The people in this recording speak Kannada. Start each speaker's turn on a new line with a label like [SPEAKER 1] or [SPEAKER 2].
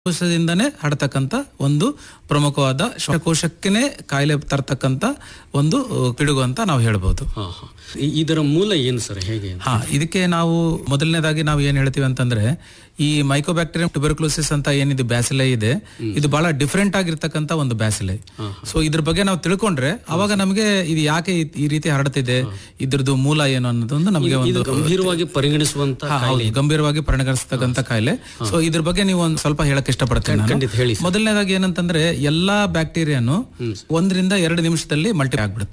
[SPEAKER 1] ಕೋಶದಿಂದನೇ ಹರಡ್ತಕ್ಕಂಥ ಒಂದು ಪ್ರಮುಖವಾದ ಶ್ವಾಸಕೋಶಕ್ಕೇನೆ ಕಾಯಿಲೆ ತರ್ತಕ್ಕಂಥ ಒಂದು ಅಹ್, ಪಿಡುಗು ಅಂತ ನಾವು ಹೇಳ್ಬೋದು
[SPEAKER 2] ಹಾ ಹಾ ಇ- ಇದರ ಮೂಲ ಏನು ಸರ್ ಹೇಗೆ
[SPEAKER 1] ಹಾ ಇದಕ್ಕೆ ನಾವು ಮೊದಲನೇದಾಗಿ ನಾವು ಏನ್ ಹೇಳ್ತೀವಿ ಅಂತಂದ್ರೆ ಈ ಮೈಕೋಬ್ಯಾಕ್ಟೀರಿಯಂ ಟ್ಯುಬರ್ಕ್ಲೋಸಿಸ್ ಅಂತ ಏನಿದೆ ಬ್ಯಾಸಿಲೆ ಇದೆ ಇದು ಬಹಳ ಡಿಫ್ರೆಂಟ್ ಆಗಿರ್ತಕ್ಕಂಥ ಒಂದು ಬ್ಯಾಸಿಲೆ ಸೊ ಇದ್ರ ಬಗ್ಗೆ ನಾವು ತಿಳ್ಕೊಂಡ್ರೆ ಅವಾಗ ನಮಗೆ ಇದು ಯಾಕೆ ಈ- ಈ ರೀತಿ ಹರಡ್ತಿದೆ ಇದ್ರದ್ದು ಮೂಲ ಏನು ಅನ್ನೋದೊಂದು ನಮಗೆ
[SPEAKER 2] ಇದು
[SPEAKER 1] ಒಂದು
[SPEAKER 2] ಗಂಭೀರವಾಗಿ ಪರಿಗಣಿಸುವಂತ
[SPEAKER 1] ಹಾ, ಹೌದು ಗಂಭೀರವಾಗಿ ಪರಿಗಣಿಸ್ತಕ್ಕಂಥ ಕಾಯಿಲೆ ಸೊ ಇದ್ರ ಬಗ್ಗೆ ನೀವು ಒಂದ್ ಸ್ವಲ್ಪ ಹೇಳಕ್ ಇಷ್ಟಪಡ್ತೇನೆ ನಾನು.
[SPEAKER 2] ಖಂಡಿತ ಹೇಳಿ
[SPEAKER 1] ಮೊದಲನೇದಾಗಿ ಏನಂತಂದ್ರೆ ಎಲ್ಲಾ ಬ್ಯಾಕ್ಟೀರಿಯಾನು ಒಂದರಿಂದ ಎರಡು ನಿಮಿಷದಲ್ಲಿ ಮಲ್ಟಿ ಆಗ್ಬಿಡುತ್ತೆ